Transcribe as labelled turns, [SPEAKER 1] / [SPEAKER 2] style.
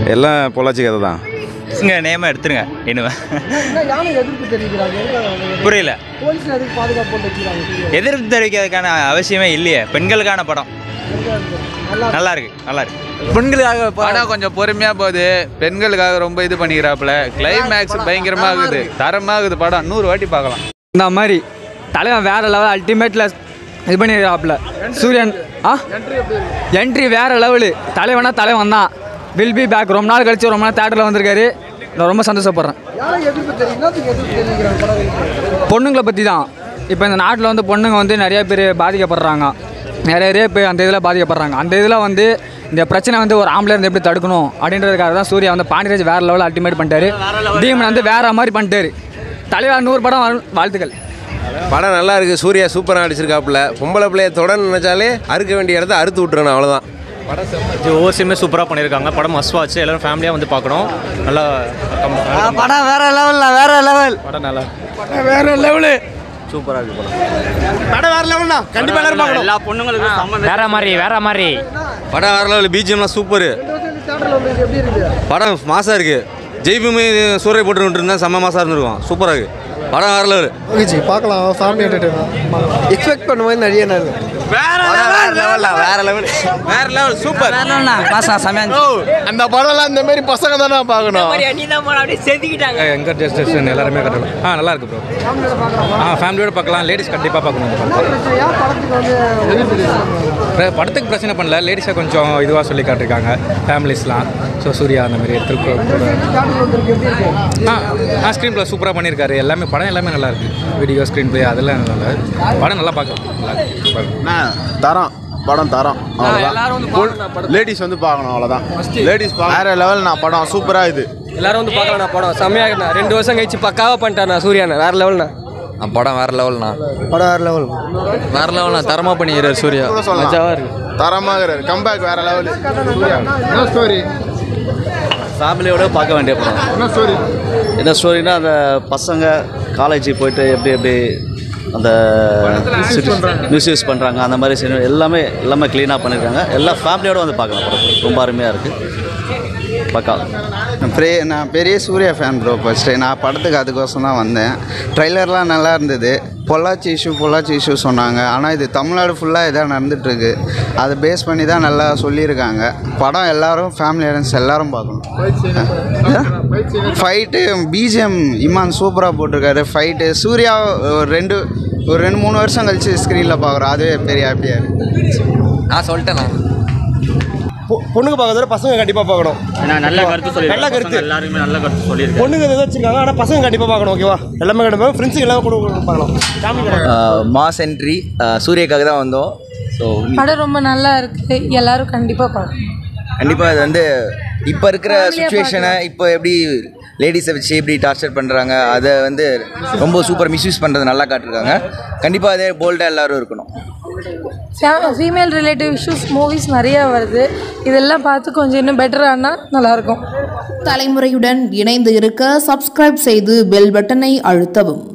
[SPEAKER 1] எல்லாம் பொள்ளாச்சி கதை தான்
[SPEAKER 2] இங்கே நேமாக எடுத்துருங்க இன்னும்
[SPEAKER 3] யானை எதிர்ப்பு தெரிவிக்கிறாங்க எதுக்காக?
[SPEAKER 2] புரியல
[SPEAKER 3] போலீஸ்ல எதுக்கு பாதுகாப்பு போட்டு வைக்கிறாங்க சூர்யா?
[SPEAKER 2] எதிர்ப்பு தெரிவிக்கிறதுக்கான அவசியமே இல்லையே பெண்களுக்கான படம்
[SPEAKER 3] நல்லா
[SPEAKER 2] நல்லா இருக்கு நல்லா இருக்கு
[SPEAKER 4] பெண்களுக்காக படம் கொஞ்சம் பொறுமையாக போகுது பெண்களுக்காக ரொம்ப இது பண்ணிக்கிறாப்புல கிளைமேக்ஸ் பயங்கரமாக இருக்குது தரமாக இருக்குது படம் நூறு வாட்டி பார்க்கலாம்
[SPEAKER 5] இந்த மாதிரி தலைவன் வேற லெவல் அல்டிமேட்டில் இது பண்ணிடுறாப்புல சூரியன் ஆ என்ட்ரி வேற லெவலு தலைவனா தலைவன் தான் வில் பி பேக் ரொம்ப நாள் கழிச்சு ரொம்ப நாள் தேட்டரில் வந்திருக்காரு நான் ரொம்ப சந்தோஷப்படுறேன்
[SPEAKER 3] யானை எதிர்ப்பு தெரியும் என்னத்துக்கு எதிர்ப்பு தெரிவிக்கிறாங்க படம்
[SPEAKER 5] பொண்ணுங்களை பற்றி தான் இப்போ இந்த நாட்டில் வந்து பொண்ணுங்க வந்து நிறைய பேர் பாதிக்கப்படுறாங்க நிறைய ரேப்பு அந்த இதில் பாதிக்கப்படுறாங்க அந்த இதில் வந்து இந்த பிரச்சனை வந்து ஒரு ஆம்பளை இருந்து எப்படி தடுக்கணும் அப்படின்றதுக்காக தான் சூர்யா வந்து பாண்டியராஜ் வேறு லெவலில் அல்டிமேட் பண்ணிட்டாரு டீமன் வந்து வேற மாதிரி பண்ணிட்டாரு தலைவர் நூறு படம் வாழ்- வாழ்த்துக்கள்
[SPEAKER 6] படம் நல்லா இருக்கு சூர்யா சூப்பராக நடிச்சிருக்காப்புல பொம்பளை பிள்ளைய தொடர்ந்து நினைச்சாலே அறுக்க வேண்டிய இடத்த அறுத்து விட்டுறணும் அவ்வளோதான்
[SPEAKER 7] ஒவ்வொரு சீனுமே சூப்பராக பண்ணியிருக்காங்க படம் மஸ்ட் வாட்ச் எல்லாரும் ஃபேமிலியாக வந்து பார்க்கணும் நல்லா
[SPEAKER 5] படம் வேற லெவலில் வேற லெவல்
[SPEAKER 7] படம் நல்லா
[SPEAKER 5] வேற லெவலு
[SPEAKER 7] எல்லா பொண்ணுங்களுக்கும் வேற மாதிரி வேற மாதிரி
[SPEAKER 1] படம் வேற லெவல் பிஜிஎம்லாம் சூப்பர்
[SPEAKER 3] தேட்டரில் உங்களுக்கு எப்படி இருக்குது
[SPEAKER 1] படம் மாசாக இருக்கு ஜெய்பூமி சூரிய போட்டு இருந்தால் செம்ம மாசாக இருந்திருக்கும் சூப்பராக இருக்கு படம் வேற லெவல்
[SPEAKER 3] ஓகே பார்க்கலாம் ஃபேமிலி என்டர்டைன்மெண்ட் எக்ஸ்பெக்ட் பண்ணும்போது நிறைய நாள்
[SPEAKER 1] வேற லெவல் வேற லெவல் வேற லெவல் சூப்பர்
[SPEAKER 6] அந்த படம்லாம் இந்த மாதிரி பசங்க தானே பார்க்கணும்
[SPEAKER 5] எங்க ஜஸ்டிஷன் எல்லாருமே கட்டலாம் ஆ நல்லா இருக்கு ப்ரோ ஆ ஃபேமிலியோட பார்க்கலாம் லேடிஸ் கண்டிப்பாக பார்க்கணும் இந்த படம்.
[SPEAKER 3] ஏன் படத்துக்கு வந்து எதிர்ப்பு தெரிவிக்கிறாங்க
[SPEAKER 5] பிர- படத்துக்கு பிரச்சனை பண்ணல லேடிஸை கொஞ்சம் இதுவாக சொல்லி காட்டிருக்காங்க ஃபேமிலிஸ்லாம் ஸோ சூர்யா அந்த மாதிரி எடுத்துருக்கோம்
[SPEAKER 3] தேட்டரில் வந்திருக்கு எப்படி இருக்கு
[SPEAKER 5] ஆ ஆ ஸ்க்ரீன் ப்ளே சூப்பராக பண்ணியிருக்காரு எல்லாமே படம் எல்லாமே நல்லா இருக்கு வீடியோ ஸ்க்ரீன் ப்ளே அதெல்லாம் நல்லா இருக்கு. படம் நல்லா பார்க்கலாம் நல்லா இருக்கு பார்க்கலாம்.
[SPEAKER 6] தரம் படம் தரம் அவ்வளோதான் லேடிஸ் வந்து பார்க்கணும் அவ்வளோதான் லேடிஸ் வேற லெவல் நான் படம் சூப்பராக இது
[SPEAKER 8] எல்லாரும் வந்து பார்க்கலாம் படம் செம்மையாக இருக்குண்ணா ரெண்டு வருஷம் கழிச்சு பக்காவாக பண்ணிட்டாண்ணா சூர்யாண்ணா வேற லெவல்ண்ணா
[SPEAKER 4] படம் வேற லெவல்ண்ணா
[SPEAKER 3] படம் வேறு லெவல்
[SPEAKER 4] வேற லெவல்ண்ணா தரமாக பண்ணிக்கிறார் சூர்யா
[SPEAKER 6] மஜாவாக இருக்கு தரமாக கம்பேக் வேற லெவல் என்ன ஸ்டோரி
[SPEAKER 7] ஃபேமிலியோட பார்க்க வேண்டிய படம்
[SPEAKER 6] என்ன ஸ்டோரி
[SPEAKER 7] என்ன ஸ்டோரினா அந்த பசங்க காலேஜ் போயிட்டு எப்படி எப்படி அந்த மிஸ்யூஸ் பண்ணுறாங்க அந்த மாதிரி சினிமா எல்லாமே எல்லாமே க்ளீனாக பண்ணியிருக்காங்க எல்லா ஃபேமிலியோட வந்து பார்க்கலாம் படம் ரொம்ப அருமையாக இருக்குது பக்கா
[SPEAKER 9] பெரிய நான் பெரிய சூர்யா ஃபேன் ப்ரோ ஃபஸ்ட்டு நான் படத்துக்கு அதுக்கோசம் தான் வந்தேன் ட்ரைலர்லாம் நல்லா இருந்தது பொள்ளாச்சி இஷ்யூ பொள்ளாச்சி இஷ்யூ சொன்னாங்க ஆனால் இது தமிழ்நாடு ஃபுல்லாக இதாக நடந்துகிட்ருக்கு அதை பேஸ் பண்ணி தான் நல்லா சொல்லியிருக்காங்க படம் எல்லாரும் ஃபேமிலி ஆடியன்ஸ் எல்லாரும் பார்க்கணும் ஃபைட்டு பிஜிஎம் இமான் சூப்பராக போட்டிருக்காரு ஃபைட்டு சூர்யா ஒரு ரெண்டு ஒரு ரெண்டு மூணு வருஷம் கழிச்சு ஸ்க்ரீனில் பார்க்குறோம் அதுவே பெரிய ஹாப்பியாக இருக்குது
[SPEAKER 4] நான் சொல்லிட்டேண்ணா
[SPEAKER 6] பொண்ணுங்க பார்க்கறத பசங்க கண்டிப்பாக பார்க்கணும்
[SPEAKER 7] நல்ல கருத்து
[SPEAKER 6] நல்ல கருத்து.
[SPEAKER 7] எல்லாருமே நல்ல கருத்து சொல்லியிருக்காங்க
[SPEAKER 6] பொண்ணுங்க எதாவது வச்சிருக்காங்க ஆனால் பசங்க கண்டிப்பாக பார்க்கணும் ஓகேவா எல்லாமே கண்டிப்பாக ஃப்ரெண்ட்ஸுக்கு எல்லாம் கூட பார்க்கலாம் ஃபேமிலி
[SPEAKER 4] மாஸ் என்ட்ரி சூர்யாக்காக தான் வந்தோம் ஸோ
[SPEAKER 10] படம் ரொம்ப நல்லா இருக்கு எல்லாரும் கண்டிப்பா பார்க்கணும்
[SPEAKER 4] கண்டிப்பாக இது வந்து இப்போ இருக்கிற சுச்சுவேஷனை இப்போ எப்படி லேடிஸை வச்சு எப்படி டார்ச்சர் பண்ணுறாங்க அதை வந்து ரொம்ப சூப்பர் மிஸ்யூஸ் பண்ணுறது நல்லா காட்டிருக்காங்க கண்டிப்பாக அதே போல்டாக எல்லாரும் இருக்கணும்
[SPEAKER 10] ஃபீமேல் ரிலேட்டிவ் இஷ்யூஸ் மூவிஸ் நிறைய வருது இதெல்லாம் பார்த்து கொஞ்சம் இன்னும் பெட்டர் ஆனால் நல்லாயிருக்கும்
[SPEAKER 11] தலைமுறையுடன் இணைந்து இருக்க சப்ஸ்கிரைப் செய்து பெல் பட்டனை அழுத்தவும்